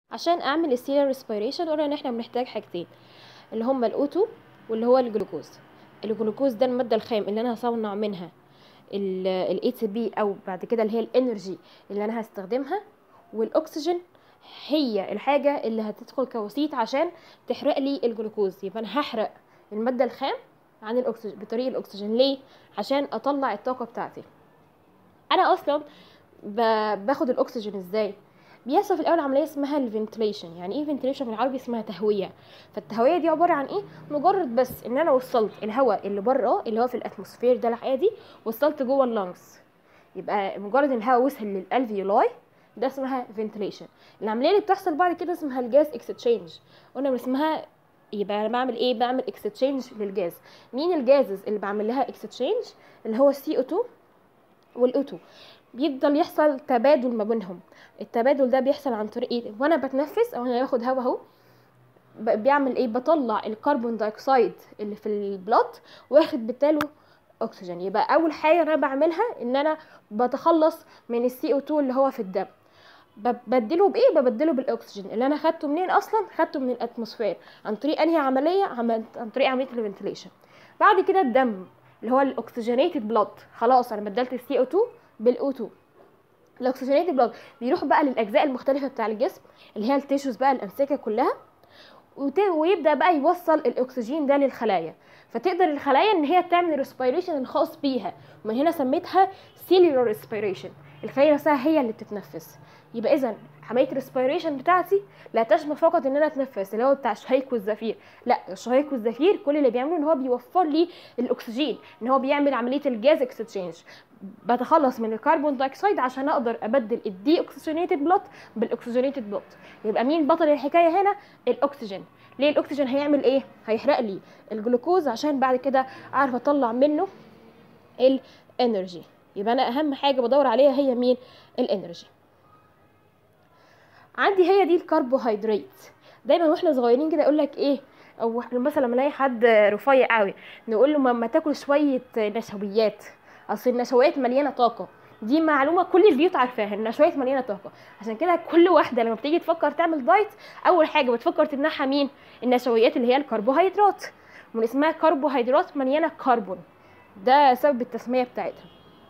عشان اعمل السيريال ريسبيريشن قلنا ان احنا بنحتاج حاجتين اللي هما الاوتو واللي هو الجلوكوز الجلوكوز ده الماده الخام اللي انا هصنع منها الاي تي بي او بعد كده اللي هي الانرجي اللي انا هستخدمها والاكسجين هي الحاجه اللي هتدخل كوسيط عشان تحرق لي الجلوكوز يبقى انا هحرق الماده الخام عن الاكسجين بطريق الاكسجين ليه عشان اطلع الطاقه بتاعتي انا اصلا باخد الاكسجين ازاي بيحصل في الاول عمليه اسمها الفنتليشن يعني ايه فنتليشن بالعربي اسمها تهويه فالتهويه دي عباره عن ايه مجرد بس ان انا وصلت الهواء اللي بره اللي هو في الاتموسفير ده العادي وصلت جوه اللنجز يبقى مجرد ان الهواء وصل للالفيولاي ده اسمها فنتليشن العمليه اللي بتحصل بعد كده اسمها الجاز اكستشينج قلنا اسمها يبقى انا بعمل ايه بعمل اكستشينج للجاز مين الجازز اللي بعمل لها اكستشينج اللي هو السي او 2 والاو 2 بيفضل يحصل تبادل ما بينهم التبادل ده بيحصل عن طريق ايه وانا بتنفس او انا باخد هوا اهو بيعمل ايه بطلع الكربون دايوكسيد اللي في البلاد واخد بالتالي اكسجين يبقى اول حاجه انا بعملها ان انا بتخلص من السي او 2 اللي هو في الدم ببدله بايه ببدله بالاكسجين اللي انا خدته منين اصلا خدته من الاتموسفير عن طريق انهي عمليه عن طريق عمليه الفنتليشن بعد كده الدم اللي هو الاكسجينيتد بلاد خلاص انا بدلت السي او 2 بالاو 2 الاكسجينيتد بلاد بيروح بقى للاجزاء المختلفه بتاع الجسم اللي هي التيشوز بقى الانسجه كلها ويبدا بقى يوصل الاكسجين ده للخلايا فتقدر الخلايا ان هي تعمل ريسبيريشن الخاص بيها ومن هنا سميتها سيلولار ريسبيريشن الخلايا نفسها هي اللي بتتنفس يبقى اذا عمليه الريسبيريشن بتاعتي لا تشمل فقط ان انا اتنفس اللي هو بتاع الشهيق والزفير لا الشهيق والزفير كل اللي بيعمله ان هو بيوفر لي الاكسجين ان هو بيعمل عمليه الجاز اكستشينج بتخلص من الكربون دايوكسيد عشان اقدر ابدل الدي اوكسجينيتد بلوت بالاكسجينيتد بلوت يبقى مين بطل الحكايه هنا الاكسجين ليه الاكسجين هيعمل ايه هيحرق لي الجلوكوز عشان بعد كده اعرف اطلع منه الانرجي يبقى انا اهم حاجه بدور عليها هي مين الانرجي عندي هي دي الكربوهيدرات دايما واحنا صغيرين كده يقول لك ايه او مثلا لما الاقي حد رفيع قوي نقول له ما تاكل شويه نشويات اصل النشويات مليانه طاقه دي معلومه كل البيوت عارفاها النشويات مليانه طاقه عشان كده كل واحده لما بتيجي تفكر تعمل دايت اول حاجه بتفكر تمنعها مين النشويات اللي هي الكربوهيدرات من اسمها كربوهيدرات مليانه كربون ده سبب التسميه بتاعتها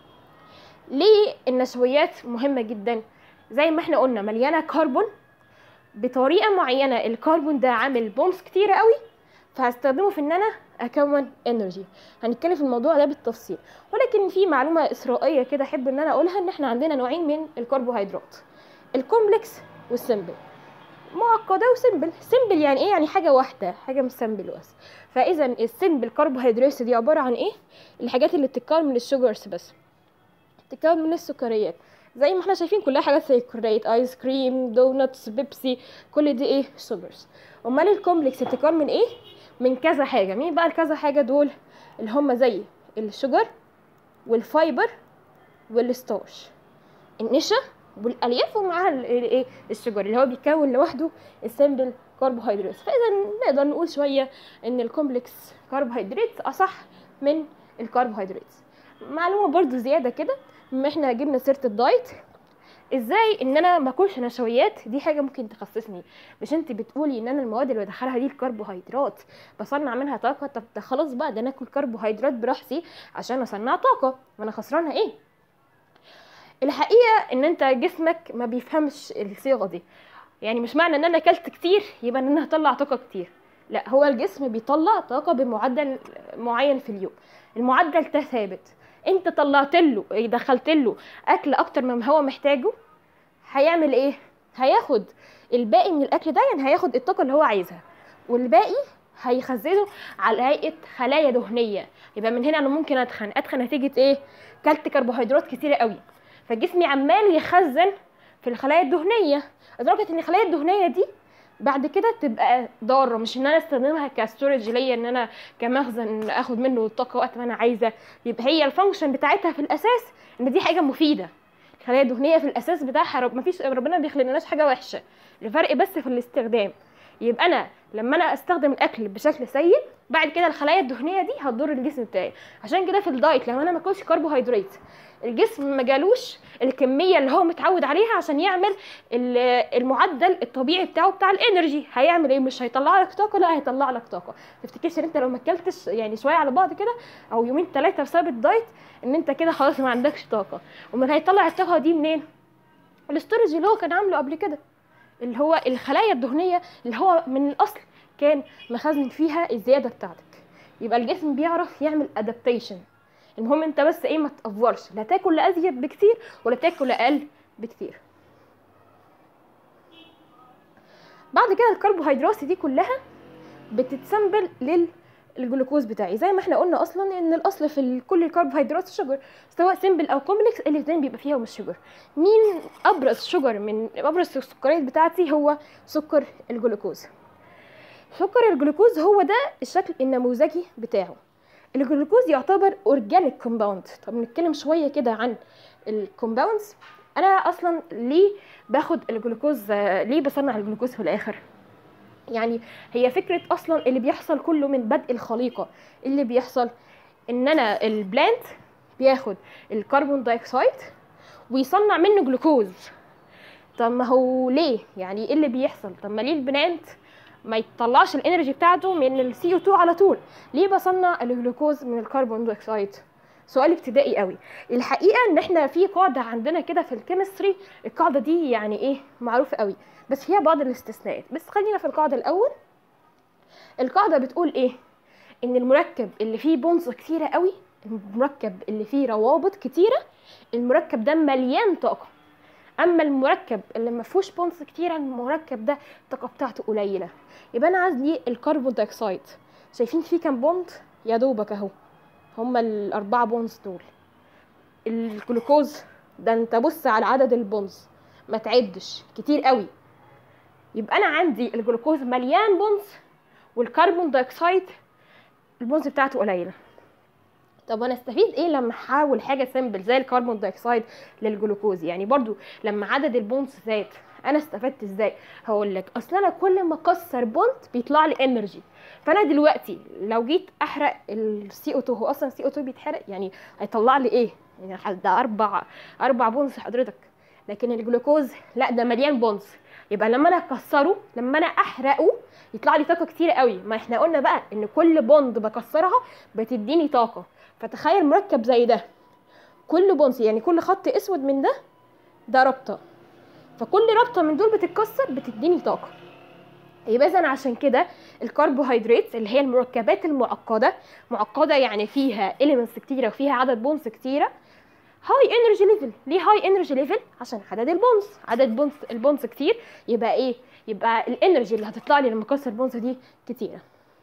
ليه النشويات مهمه جدا زي ما احنا قلنا مليانه كربون بطريقه معينه الكربون ده عامل بومز كتيره قوي فهستخدمه في ان انا اكون انرجي هنتكلم في الموضوع ده بالتفصيل ولكن في معلومه اسرائيليه كده احب ان انا اقولها ان احنا عندنا نوعين من الكربوهيدرات الكومبلكس والسمبل معقده وسمبل سمبل يعني ايه يعني حاجه واحده حاجه مش سمبل بس فاذا السمبل كربوهيدرات دي عباره عن ايه الحاجات اللي بتتكون من الشوجرز بس بتتكون من السكريات زي ما احنا شايفين كلها حاجات سكريات ايس كريم دونتس بيبسي كل دي ايه شوجرز امال الكومبلكس بتتكون من ايه من كذا حاجه مين بقى الكذا حاجه دول اللي هم زي الشجر والفايبر والستارش النشا والالياف ومعاها الايه الشجر اللي هو بيكون لوحده السمبل كربوهيدرات فاذا نقدر نقول شويه ان الكومبلكس كربوهيدرات اصح من الكربوهيدرات معلومه برضو زياده كده بما احنا جبنا سيره الدايت ازاي ان انا ما اكلش نشويات دي حاجه ممكن تخصصني مش انت بتقولي ان انا المواد اللي بدخلها دي الكربوهيدرات بصنع منها طاقه طب ده خلاص بقى ده انا اكل كربوهيدرات براحتي عشان اصنع طاقه ما انا خسرانه ايه الحقيقه ان انت جسمك ما بيفهمش الصيغه دي يعني مش معنى ان انا اكلت كتير يبقى ان انا هطلع طاقه كتير لا هو الجسم بيطلع طاقه بمعدل معين في اليوم المعدل ده ثابت انت طلعت له دخلت له اكل اكتر مما هو محتاجه هيعمل ايه هياخد الباقي من الاكل ده يعني هياخد الطاقه اللي هو عايزها والباقي هيخزنه على هيئه خلايا دهنيه يبقى من هنا انا ممكن اتخن اتخن نتيجه ايه كلت كربوهيدرات كتيره قوي فجسمي عمال يخزن في الخلايا الدهنيه لدرجه ان الخلايا الدهنيه دي بعد كده تبقى ضاره مش ان انا استخدمها كستورج ليا ان انا كمخزن اخد منه الطاقه وقت ما انا عايزه يبقى هي الفانكشن بتاعتها في الاساس ان دي حاجه مفيده الخلايا الدهنيه في الاساس بتاعها رب مفيش ربنا ما بيخلقناش حاجه وحشه الفرق بس في الاستخدام يبقى انا لما انا استخدم الاكل بشكل سيء بعد كده الخلايا الدهنيه دي هتضر الجسم بتاعي عشان كده في الدايت لما انا ما اكلش كربوهيدرات الجسم ما جالوش الكميه اللي هو متعود عليها عشان يعمل ال- المعدل الطبيعي بتاعه بتاع الانرجي هيعمل ايه مش هيطلع لك طاقه لا هيطلع لك طاقه تفتكرش ان انت لو ما اكلتش يعني شويه على بعض كده او يومين ثلاثه بسبب الدايت ان انت كده خلاص ما عندكش طاقه امال هيطلع الطاقه دي منين الاستورج اللي هو كان عامله قبل كده اللي هو الخلايا الدهنيه اللي هو من الاصل كان مخزن فيها الزياده بتاعتك يبقى الجسم بيعرف يعمل ادابتيشن المهم انت بس ايه ما تافورش لا تاكل ازيد بكتير ولا تاكل اقل بكتير بعد كده الكربوهيدرات دي كلها بتتسمبل للجلوكوز بتاعي زي ما احنا قلنا اصلا ان الاصل في ال- كل الكربوهيدرات شجر سواء سيمبل او كومبلكس الاثنين بيبقى فيها مش شجر مين ابرز شجر من ابرز السكريات بتاعتي هو سكر الجلوكوز سكر الجلوكوز هو ده الشكل النموذجي بتاعه الجلوكوز يعتبر اورجانيك كومباوند طب نتكلم شويه كده عن الكومباوندز انا اصلا ليه باخد الجلوكوز آه، ليه بصنع الجلوكوز في الاخر يعني هي فكره اصلا اللي بيحصل كله من بدء الخليقه اللي بيحصل ان انا البلانت بياخد الكربون دايوكسيد ويصنع منه جلوكوز طب ما هو ليه يعني ايه اللي بيحصل طب ما ليه البلانت ما يطلعش الانرجي بتاعته من السي او 2 على طول ليه بصنع الجلوكوز من الكربون دايوكسيد سؤال ابتدائي قوي الحقيقه ان احنا في قاعده عندنا كده في الكيمستري القاعده دي يعني ايه معروفه قوي بس فيها بعض الاستثناءات بس خلينا في القاعده الاول القاعده بتقول ايه ان المركب اللي فيه بونز كتيره قوي المركب اللي فيه روابط كتيره المركب ده مليان طاقه اما المركب اللي ما فيهوش بونز كتيره المركب ده الطاقه بتاعته قليله يبقى انا عندي الكربون دايوكسيد شايفين فيه كام بوند يا دوبك اهو هما الاربعه بونز دول الجلوكوز ده انت بص على عدد البونز ما تعدش كتير قوي يبقى انا عندي الجلوكوز مليان بونز والكربون دايوكسيد البونز بتاعته قليله طب انا استفيد ايه لما احول حاجه سيمبل زي الكربون دايوكسيد للجلوكوز يعني برضو لما عدد البونز زاد انا استفدت ازاي هقول لك اصل انا كل ما اكسر بوند بيطلع لي انرجي فانا دلوقتي لو جيت احرق السي او 2 هو اصلا السي او 2 بيتحرق يعني هيطلع لي ايه يعني ده اربع اربع بونز حضرتك لكن الجلوكوز لا ده مليان بونز يبقى لما انا اكسره لما انا احرقه يطلع لي طاقه كتير قوي ما احنا قلنا بقى ان كل بوند بكسرها بتديني طاقه فتخيل مركب زي ده كل بونز يعني كل خط اسود من ده ده رابطه فكل رابطه من دول بتتكسر بتديني طاقه يبقى اذا عشان كده الكربوهيدرات اللي هي المركبات المعقده معقده يعني فيها اليمنتس كتيره وفيها عدد بونز كتيره هاي انرجي ليفل ليه هاي انرجي ليفل عشان عدد البونز عدد بونز البونز كتير يبقى ايه يبقى الانرجي اللي هتطلع لي لما اكسر البونز دي كتيره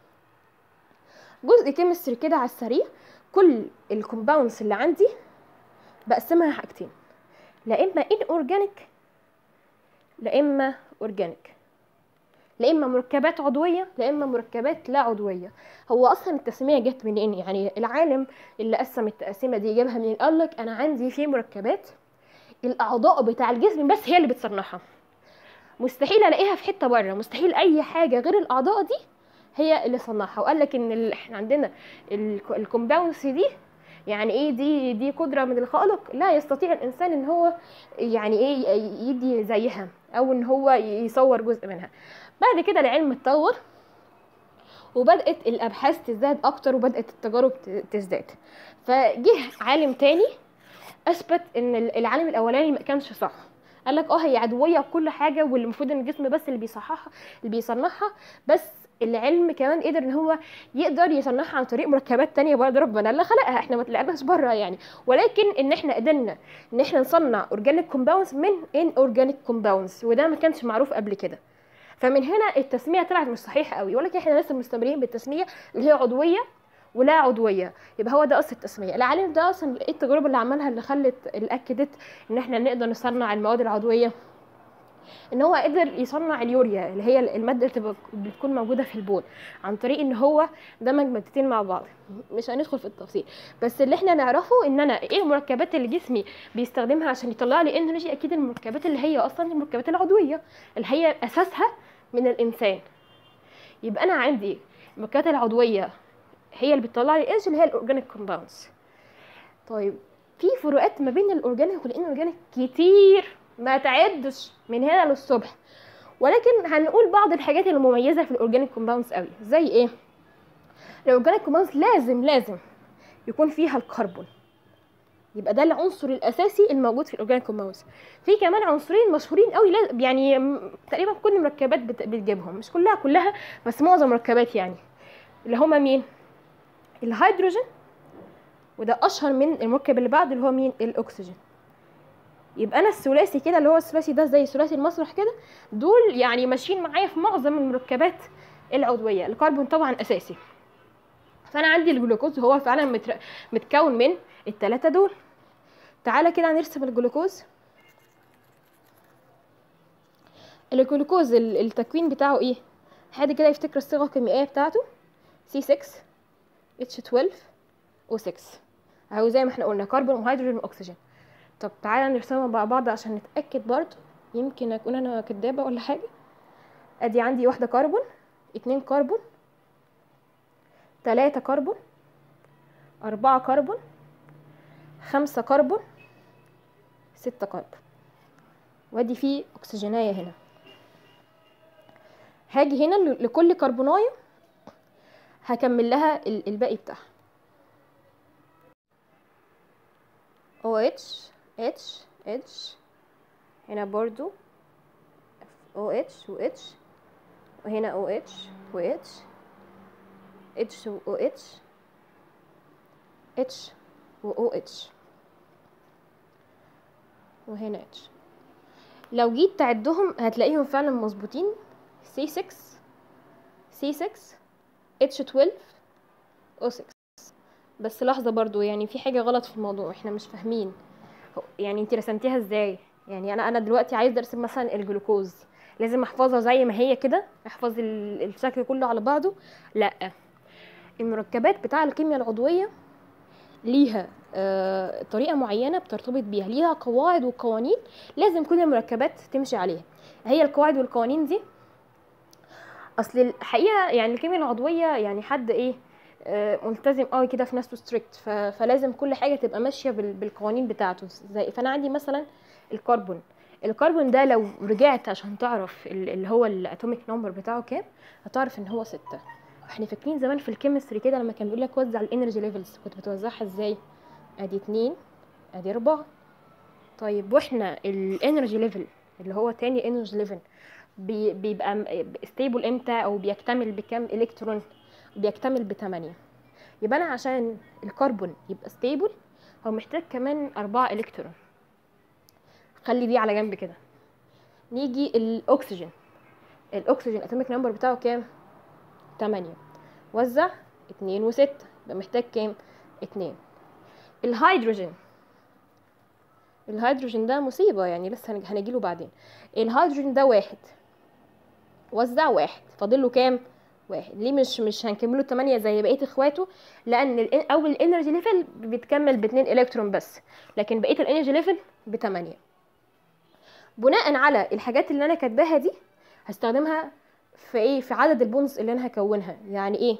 جزء كيمستري كده على السريع كل الكومباوندز اللي عندي بقسمها حاجتين لا اما ان اورجانيك لا اما اورجانيك لا اما مركبات عضويه لا اما مركبات لا عضويه هو اصلا التسميه جت منين يعني العالم اللي قسم التقسيمه دي جابها منين قال لك انا عندي في مركبات الاعضاء بتاع الجسم بس هي اللي بتصنعها مستحيل الاقيها في حته بره مستحيل اي حاجه غير الاعضاء دي هي اللي صنعها وقال لك ان ال- احنا عندنا الكومباوندز دي يعني ايه دي دي قدره من الخالق لا يستطيع الانسان ان هو يعني ايه يدي زيها او ان هو يصور جزء منها بعد كده العلم اتطور وبدات الابحاث تزداد اكتر وبدات التجارب ت- تزداد فجه عالم تاني اثبت ان العالم الاولاني ما كانش صح قال لك اه هي عدويه وكل حاجه واللي المفروض ان الجسم بس اللي بيصححها اللي بيصنعها بس العلم كمان قدر ان هو يقدر يصنعها عن طريق مركبات تانية برضه ربنا اللي خلقها احنا ما طلعناش بره يعني ولكن ان احنا قدرنا ان احنا نصنع اورجانيك كومباوندز من ان اورجانيك كومباوندز وده ما كانش معروف قبل كده فمن هنا التسميه طلعت مش صحيحه قوي ولكن احنا لسه مستمرين بالتسميه اللي هي عضويه ولا عضويه يبقى هو ده اصل التسميه العالم ده اصلا ايه التجربه اللي عملها اللي خلت اللي اكدت ان احنا نقدر نصنع المواد العضويه ان هو قدر يصنع اليوريا اللي هي الماده اللي بتبقى- بتكون موجوده في البول عن طريق ان هو دمج مادتين مع بعض مش هندخل في التفصيل بس اللي احنا نعرفه ان انا ايه المركبات اللي جسمي بيستخدمها عشان يطلع لي انرجي اكيد المركبات اللي هي اصلا المركبات العضويه اللي هي اساسها من الانسان يبقى انا عندي المركبات العضويه هي اللي بتطلع لي انرجي اللي هي الاورجانيك كومباوندز طيب في فروقات ما بين الاورجانيك والاينورجانيك كتير ما تعدش من هنا للصبح ولكن هنقول بعض الحاجات المميزه في الاورجانيك كومباوندز قوي زي ايه الاورجانيك كومباوندز لازم لازم يكون فيها الكربون يبقى ده العنصر الاساسي الموجود في الاورجانيك كومباوندز في كمان عنصرين مشهورين قوي لا- يعني م- تقريبا كل المركبات بت- بتجيبهم مش كلها كلها بس معظم المركبات يعني اللي هما مين الهيدروجين وده اشهر من المركب اللي بعد اللي هو مين الاكسجين يبقى انا الثلاثي كده اللي هو الثلاثي ده زي ثلاثي المسرح كده دول يعني ماشيين معايا في معظم المركبات العضويه الكربون طبعا اساسي فانا عندي الجلوكوز هو فعلا متر... متكون من الثلاثه دول تعالى كده نرسم الجلوكوز الجلوكوز ال- التكوين بتاعه ايه حد كده يفتكر الصيغه الكيميائيه بتاعته C6 H12 O6 اهو زي ما احنا قلنا كربون وهيدروجين واكسجين طب تعالى نرسمهم مع بعض عشان نتاكد برضو يمكن اكون انا كدابه ولا حاجه ادي عندي واحده كربون اتنين كربون تلاتة كربون أربعة كربون خمسة كربون ستة كربون وادي فيه أكسجيناية هنا هاجي هنا ل- لكل كربوناية هكمل لها ال- الباقي بتاعها OH H H هنا برضو OH و H وهنا OH و H H و OH H و OH وهنا H لو جيت تعدهم هتلاقيهم فعلا مظبوطين C6 C6 H12 O6 بس لحظة برضو يعني في حاجة غلط في الموضوع احنا مش فاهمين هو- يعني انت رسمتيها ازاي يعني انا انا دلوقتي عايز ارسم مثلا الجلوكوز لازم احفظها زي ما هي كده احفظ ال- الشكل كله على بعضه لا المركبات بتاع الكيمياء العضوية ليها آه، طريقة معينة بترتبط بيها ليها قواعد وقوانين لازم كل المركبات تمشي عليها هي القواعد والقوانين دي اصل الحقيقة يعني الكيمياء العضوية يعني حد ايه آه، ملتزم قوي كده في نفسه ستريكت فلازم كل حاجة تبقى ماشية بال- بالقوانين بتاعته زي فانا عندي مثلا الكربون الكربون ده لو رجعت عشان تعرف ال- اللي هو الاتوميك نمبر بتاعه كام هتعرف ان هو ستة احنا فاكرين زمان في الكيمستري كده لما كان بيقول لك وزع الانرجي ليفلز كنت بتوزعها ازاي ادي اتنين ادي اربعة طيب واحنا الانرجي ليفل اللي هو تاني انرجي ليفل بي بيبقى ستيبل امتى او بيكتمل بكام الكترون بيكتمل بتمانية يبقى انا عشان الكربون يبقى ستيبل هو محتاج كمان أربعة الكترون خلي دي على جنب كده نيجي الاكسجين الاكسجين اتوميك نمبر بتاعه كام تمانية وزع اتنين وستة يبقى محتاج كام اتنين الهيدروجين الهيدروجين ده مصيبة يعني لسه هنج- هنجيله بعدين الهيدروجين ده واحد وزع واحد فاضل له كام واحد ليه مش مش هنكمله تمانية زي بقية اخواته لان ال- اول الانرجي ليفل بيتكمل باتنين الكترون بس لكن بقية الانرجي ليفل بتمانية بناء على الحاجات اللي انا كاتباها دي هستخدمها في ايه في عدد البونز اللي انا هكونها يعني ايه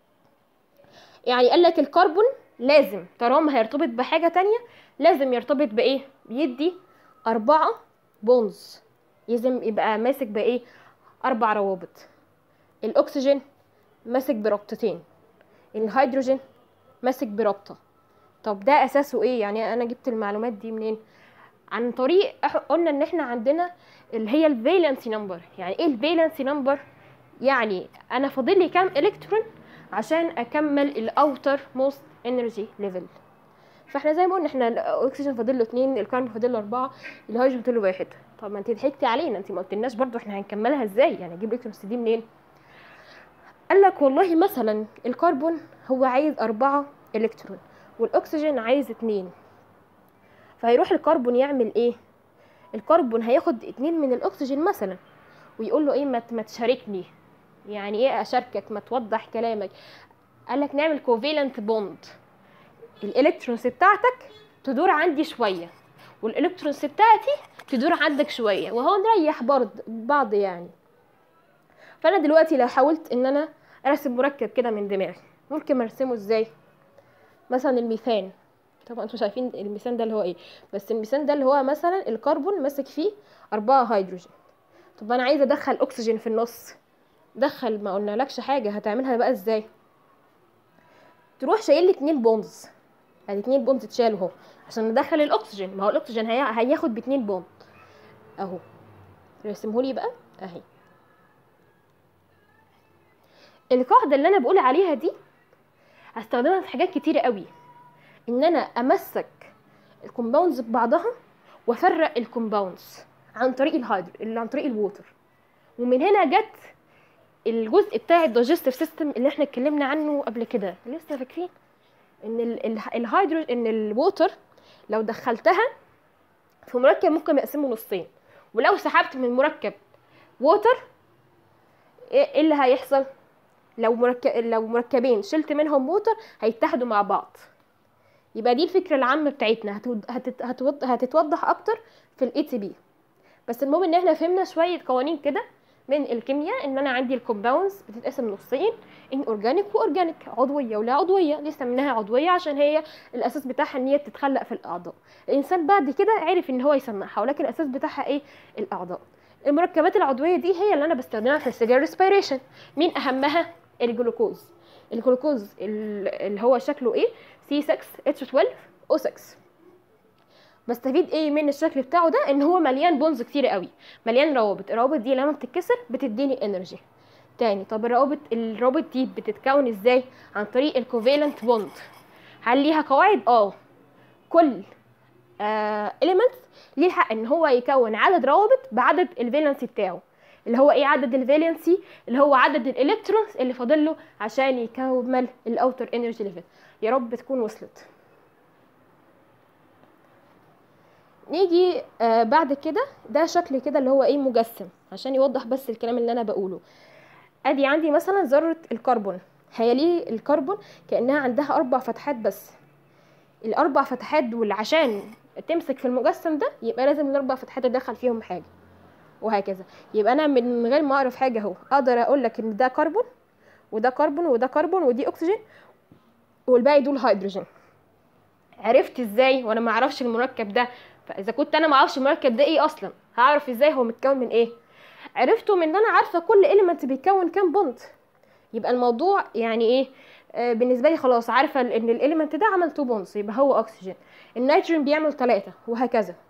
يعني قال لك الكربون لازم طالما هيرتبط بحاجة تانية لازم يرتبط بايه بيدي أربعة بونز لازم يبقى ماسك بايه أربع روابط الأكسجين ماسك بربطتين الهيدروجين ماسك بربطة طب ده أساسه ايه يعني أنا جبت المعلومات دي منين عن طريق إح- قلنا ان احنا عندنا اللي هي الفالنسي نمبر يعني ايه الفالنسي نمبر يعني انا فاضل لي كام الكترون عشان اكمل الاوتر موست انرجي ليفل فاحنا زي ما قلنا احنا الاكسجين فاضل له اتنين الكربون فاضل له اربعه الهيدروجين فاضل له واحد طب ما انت ضحكتي علينا انت ما قلتلناش برضو احنا هنكملها ازاي يعني اجيب الكترونز دي منين قال لك والله مثلا الكربون هو عايز أربعة إلكترون والأكسجين عايز اتنين فهيروح الكربون يعمل ايه الكربون هياخد اتنين من الأكسجين مثلا ويقول له ايه ما ت- ما تشاركني يعني ايه اشاركك ما توضح كلامك قال لك نعمل كوفيلنت بوند الالكترونز بتاعتك تدور عندي شويه والالكترونز بتاعتي تدور عندك شويه وهو نريح برض بعض يعني فانا دلوقتي لو حاولت ان انا ارسم مركب كده من دماغي ممكن ارسمه ازاي مثلا الميثان طبعا انتوا شايفين الميثان ده اللي هو ايه بس الميثان ده اللي هو مثلا الكربون ماسك فيه أربعة هيدروجين طب انا عايزه ادخل اكسجين في النص دخل ما قلنا لكش حاجه هتعملها بقى ازاي تروح شايل لي اتنين بونز ادي اتنين بونز اتشالوا اهو عشان ندخل الاكسجين ما هو الاكسجين هي... هياخد باتنين بوند اهو رسمهولي بقى اهي القاعده اللي انا بقول عليها دي هستخدمها في حاجات كتيره قوي ان انا امسك الكومباوندز ببعضها وافرق الكومباوندز عن طريق الهيدرو عن طريق الووتر ومن هنا جت الجزء بتاع الدايجستيف سيستم اللي احنا اتكلمنا عنه قبل كده لسه فاكرين ان ال- ال- الهيدرو ان الووتر لو دخلتها في مركب ممكن يقسمه نصين ولو سحبت من مركب ووتر ايه إيه اللي هيحصل لو مركب لو مركبين شلت منهم ووتر هيتحدوا مع بعض يبقى دي الفكره العامه بتاعتنا هتود- هتت- هتوض- هتتوضح اكتر في الاي تي بي بس المهم ان احنا فهمنا شويه قوانين كده من الكيمياء ان انا عندي الكومباوندز بتتقسم نصين ان اورجانيك واورجانيك عضويه ولا عضويه ليه سميناها عضويه عشان هي الاساس بتاعها ان هي بتتخلق في الاعضاء الانسان بعد كده عرف ان هو يصنعها ولكن الاساس بتاعها ايه الاعضاء المركبات العضويه دي هي اللي انا بستخدمها في السجاير ريسبيريشن مين اهمها الجلوكوز الجلوكوز ال- اللي هو شكله ايه C6H12O6 بستفيد ايه من الشكل بتاعه ده ان هو مليان بونز كتير قوي مليان روابط الروابط دي لما بتتكسر بتديني انرجي تاني طب الروابط الروابط دي بتتكون ازاي عن طريق الكوفالنت بوند هل ليها قواعد اه كل آه elements ليه الحق ان هو يكون عدد روابط بعدد الفالنسي بتاعه اللي هو ايه عدد الفالنسي اللي هو عدد الالكترونز اللي فاضل له عشان يكمل الاوتر انرجي ليفل يا رب تكون وصلت نيجي آه بعد كده ده شكل كده اللي هو ايه مجسم عشان يوضح بس الكلام اللي انا بقوله ادي عندي مثلا ذره الكربون هي ليه الكربون كانها عندها اربع فتحات بس الاربع فتحات دول عشان تمسك في المجسم ده يبقى لازم الاربع فتحات ادخل فيهم حاجه وهكذا يبقى انا من غير ما اعرف حاجه اهو اقدر اقول لك ان ده كربون وده كربون وده كربون ودي اكسجين والباقي دول هيدروجين عرفت ازاي وانا ما اعرفش المركب ده فاذا كنت انا ما اعرفش المركب ده ايه اصلا هعرف ازاي هو متكون من ايه عرفته من ان انا عارفه كل اليمنت بيتكون كام بوند يبقى الموضوع يعني ايه آه بالنسبه لي خلاص عارفه ان الاليمنت ده عمل 2 بونز يبقى هو اكسجين النيتروجين بيعمل 3 وهكذا